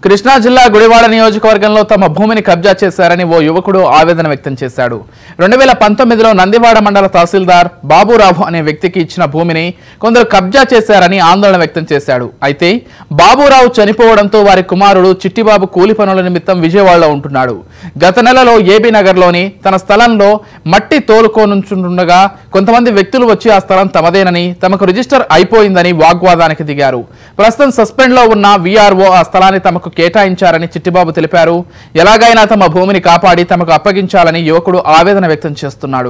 కృష్ణా జిల్లా గుడివాడ నియోజకవర్గంలో తమ భూమిని కబ్జా చేశారని ఓ యువకుడు ఆవేదన వ్యక్తం చేశాడు రెండు వేల పంతొమ్మిదిలో నందివాడ మండల తహసీల్దార్ బాబురావు అనే వ్యక్తికి ఇచ్చిన భూమిని కొందరు కబ్జా చేశారని ఆందోళన వ్యక్తం చేశాడు అయితే బాబురావు చనిపోవడంతో వారి కుమారుడు చిట్టిబాబు కూలి పనుల నిమిత్తం విజయవాడలో ఉంటున్నాడు గత నెలలో ఏబీ నగర్లోని తన స్థలంలో మట్టి తోలుకోనుంచుండగా కొంతమంది వ్యక్తులు వచ్చి ఆ స్థలం తమదేనని తమకు రిజిస్టర్ అయిపోయిందని వాగ్వాదానికి దిగారు ప్రస్తుతం సస్పెండ్ లో ఉన్న వీఆర్ఓ ఆ స్థలాన్ని తమకు కేటాయించారని చిట్టిబాబు తెలిపారు ఎలాగైనా తమ భూమిని కాపాడి తమకు అప్పగించాలని యువకుడు ఆవేదన వ్యక్తం చేస్తున్నాడు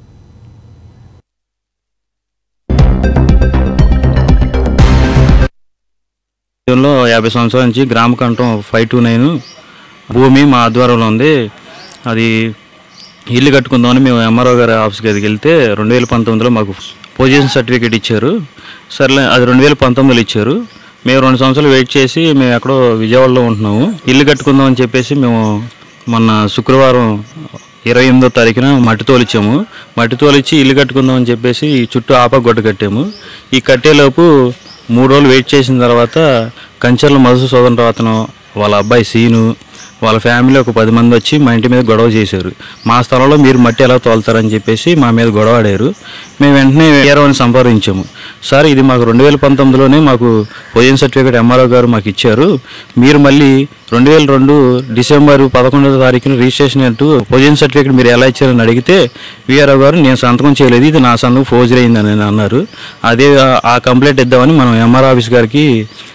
లో యాభై సంవత్సరాల నుంచి గ్రామ కంఠం ఫైవ్ టూ నైన్ భూమి మా ఆధ్వర్యంలో ఉంది అది ఇల్లు కట్టుకుందామని మేము ఎంఆర్ఓ గారి ఆఫీస్కి దగ్గరికి వెళ్తే రెండు వేల పంతొమ్మిదిలో మాకు పొజిషన్ సర్టిఫికేట్ ఇచ్చారు సర్లే అది రెండు వేల పంతొమ్మిదిలో ఇచ్చారు మేము రెండు సంవత్సరాలు వెయిట్ చేసి మేము ఎక్కడో విజయవాడలో ఉంటున్నాము ఇల్లు కట్టుకుందామని చెప్పేసి మేము మొన్న శుక్రవారం ఇరవై ఎనిమిదో తారీఖున మట్టి తోలిచ్చాము మట్టి తోలిచ్చి ఇల్లు కట్టుకుందామని చెప్పేసి ఈ చుట్టూ ఆప గొడ్డ కట్టాము ఈ కట్టేలోపు మూడు రోజులు వెయిట్ చేసిన తర్వాత కంచెర్ల మధుసూదన్ అతను వాళ్ళ అబ్బాయి సీను వాళ్ళ ఫ్యామిలీ ఒక పది మంది వచ్చి మా ఇంటి మీద గొడవ చేశారు మా స్థలంలో మీరు మట్టి ఎలా తోలుతారని చెప్పేసి మా మీద గొడవ ఆడారు మేము వెంటనే ఏరవని సంప్రదించాము సార్ ఇది మాకు రెండు వేల పంతొమ్మిదిలోనే మాకు పొజిషన్ సర్టిఫికేట్ ఎంఆర్ఓ గారు మాకు ఇచ్చారు మీరు మళ్ళీ రెండు వేల రెండు డిసెంబర్ పదకొండవ తారీఖున రిజిస్ట్రేషన్ అంటూ పొజిషన్ సర్టిఫికేట్ మీరు ఎలా ఇచ్చారని అడిగితే విఆర్ఓ గారు నేను సంతకం చేయలేదు ఇది నా సంతకం ఫోజరీ అయిందని అన్నారు అదే ఆ- ఆ కంప్లైంట్ ఇద్దామని మనం ఎంఆర్ ఆఫీస్ గారికి